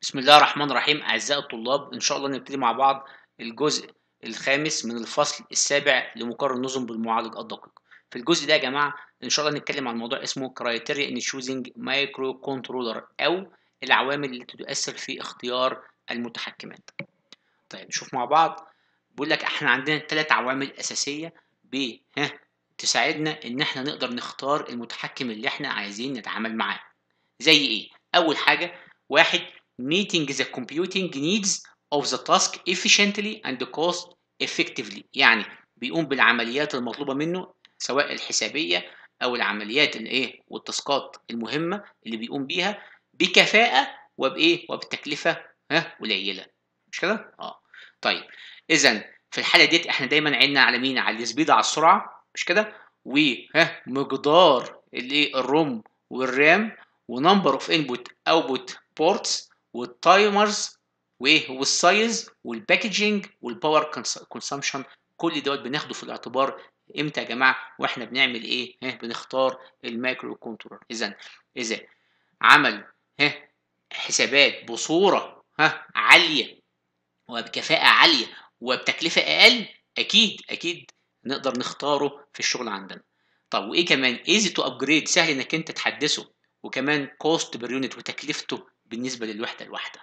بسم الله الرحمن الرحيم أعزائي الطلاب إن شاء الله نبتدي مع بعض الجزء الخامس من الفصل السابع لمقرر النظم بالمعالج الدقيق في الجزء ده يا جماعة إن شاء الله نتكلم عن موضوع اسمه Criteria in Choosing Microcontroller أو العوامل التي تؤثر في اختيار المتحكمات طيب نشوف مع بعض بيقول لك احنا عندنا ثلاث عوامل أساسية ب ها تساعدنا إن احنا نقدر نختار المتحكم اللي احنا عايزين نتعامل معاه زي إيه؟ أول حاجة واحد meeting the computing needs of the task efficiently and cost effectively يعني بيقوم بالعمليات المطلوبة منه سواء الحسابية أو العمليات الإيه والتاسكات المهمة اللي بيقوم بيها بكفاءة وبإيه وبتكلفة ها قليلة مش كده؟ اه طيب إذا في الحالة ديت إحنا دايما عيننا على مين؟ على السبيد على السرعة مش كده؟ وها مقدار الإيه الروم والرام ونمبر اوف انبوت اوتبوت بورتس والتايمرز وايه والسايز والباكجينج والباور كونسامشن كل دوت بناخده في الاعتبار امتى يا جماعه واحنا بنعمل ايه ها بنختار المايكرو كنترولر اذا اذا عمل ها حسابات بصوره ها عاليه وبكفاءه عاليه وبتكلفه اقل اكيد اكيد نقدر نختاره في الشغل عندنا طب وايه كمان ايزي تو ابجريد سهل انك انت تحدثه وكمان كوست بير يونت وتكلفته بالنسبه للوحده الواحده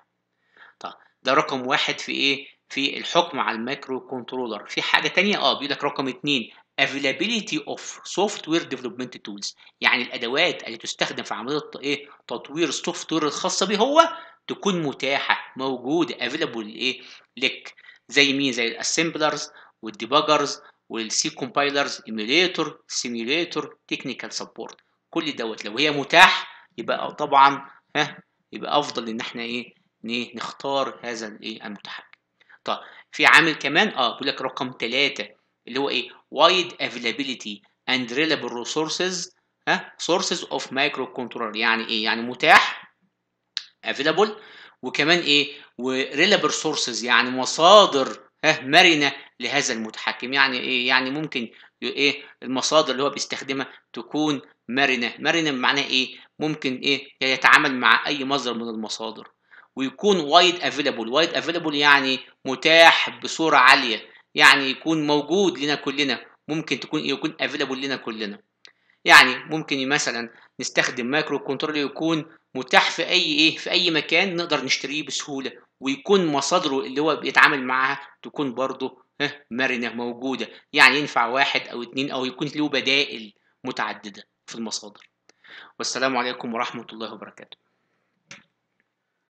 طب ده رقم واحد في ايه في الحكم على المايكرو كنترولر في حاجه تانية اه بيقول لك رقم اتنين availability of software development tools يعني الادوات اللي تستخدم في عمليه ايه تطوير السوفت وير الخاصه به هو تكون متاحه موجوده available ايه لك زي مين زي الاسمبلرز والديباجرز والسي كومبايلرز ايميوليتور سيميوليتور تكنيكال سبورت كل دوت لو هي متاح يبقى طبعا ها يبقى افضل ان احنا ايه نختار هذا الايه المتحكم طب في عامل كمان اه بيقول لك رقم ثلاثة اللي هو ايه wide availability and reliable resources ها sources of microcontroller يعني ايه يعني متاح available وكمان ايه وريلابل sources يعني مصادر ها مرنه لهذا المتحكم يعني ايه يعني ممكن ايه المصادر اللي هو بيستخدمها تكون مرنه مرنه بمعنى ايه ممكن ايه يتعامل مع اي مصدر من المصادر ويكون وايد افيلابل وايد افيلابل يعني متاح بصوره عاليه يعني يكون موجود لنا كلنا ممكن تكون يكون افيلابل لنا كلنا يعني ممكن مثلا نستخدم مايكرو كنترول يكون متاح في اي ايه في اي مكان نقدر نشتريه بسهوله ويكون مصادره اللي هو بيتعامل معاها تكون برضه مرنه موجوده يعني ينفع واحد او اتنين او يكون له بدائل متعدده في المصادر والسلام عليكم ورحمه الله وبركاته